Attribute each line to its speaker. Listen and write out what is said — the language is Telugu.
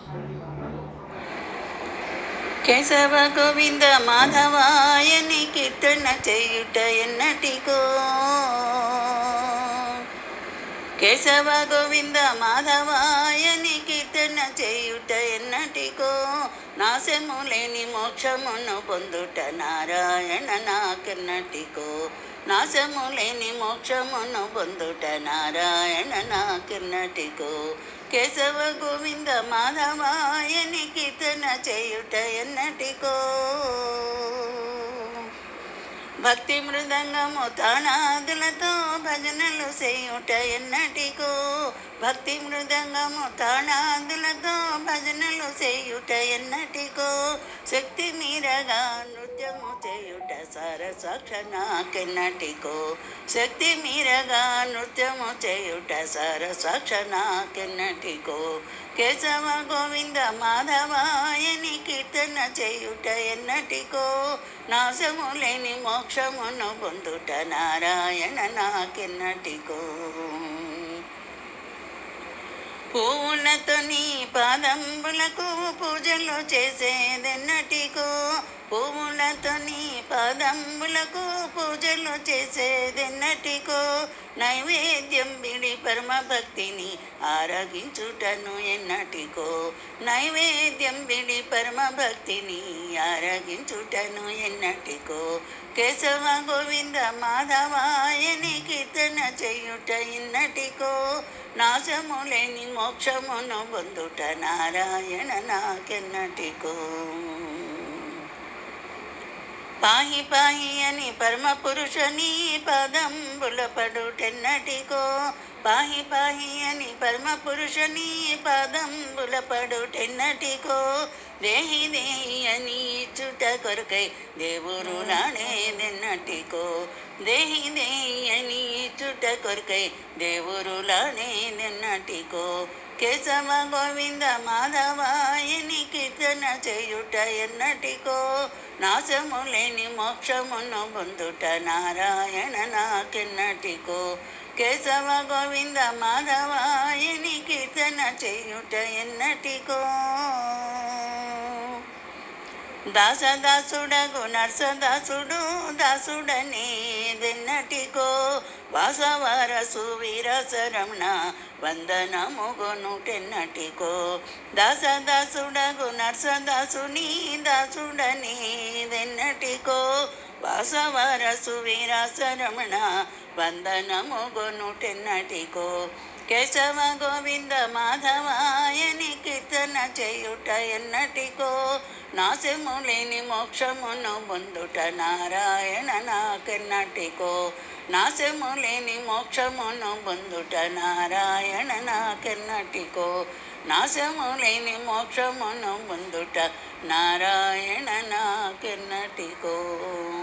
Speaker 1: కేశవ గోవింద మాధవాయని కీర్తన చేయుట ఎన్నటికో కేశవ గోవింద మాధవాయని కీర్తన చేయుట ఎన్నటికో నాశము లేని మోక్షమును పొందుట నారాయణ నాకెన్నటికో నాశము లేని మోక్షమును పొందుట నారాయణ నాకెన్నటికో కేశవ గోవింద మాధవాయని కీర్తన చేయుట ఎన్నటికో భక్తి మృదంగము తాణాదులతో భజనలు చేయుట ఎన్నటికో భక్తి మృదంగము తాణాదులతో భజనలు చేయుట ఎన్నటికో శక్తి మీరగా నృత్యము చేయుట సరసాక్ష నాకెన్నటికో శక్తి మీరగా నృత్యము చేయుట సరసాక్ష నాకెన్నటికో కేశవ గోవింద మాధవాయని కీర్తన చేయుట ఎన్నటికో నాశము లేని మోక్షమును పొందుట నారాయణ నాకెన్నటికో పూలతో నీ పాదంబులకు పూజలు చేసేదెన్నటికో పువ్వులతో నీ పాదంబులకు పూజలు చేసేదెన్నటికో నైవేద్యం బిడి పరమ భక్తిని ఆరగించుటను ఎన్నటికో నైవేద్యం బిడి పరమ భక్తిని ఆరగించుటను ఎన్నటికో కేశవ గోవింద మాధవాయని కీర్తన చేయుట ఎన్నటికో నాశము లేని మోక్షమును పొందుట నారాయణ నాకెన్నటికో పాహి పాహి అని పరమ పురుషని పదంబుల పడుటెన్నటికో పాహి పాహి అని పరమ పురుషని పదంబుల పడుటెన్నటికో దేహి దేహి అని ఇచ్చుట కొరకై దేవురు లానేదెన్నటికో దేహి దేహి అని ఇచ్చుట కొరకై దేవురు లానేదెన్నటికో కేశవ గోవింద మాధవాయని కీర్తన చేయుట ఎన్నటికో నాశము లేని మోక్షమును పొందుట నారాయణ నాకెన్నటికో కేశవ గోవింద మాధవాయని కీర్తన చేయుట ఎన్నటికో దాసదాసుడగు నర్సదాసుడు దాసుడనేదెన్నటికో వాసవరసు వీరసరమణ వందనముగొనుటెన్నటికో దాసదాసుడగు నర్సదాసుని దాసుడనేదెన్నటికో వాసవరసు వీరసరమణ వందనముగొనుటెన్నటికో కేశవ గోవింద మాధవాయని కీర్తన చేయుట ఎన్నటికో నాశము లేని మోక్షమును పొందుట నారాయణ నాకెన్నటికో నాశము లేని మోక్షమును పొందుట నారాయణ నాకెన్నటికో నాశము లేని మోక్షమును పొందుట నారాయణ నాకెన్నటికో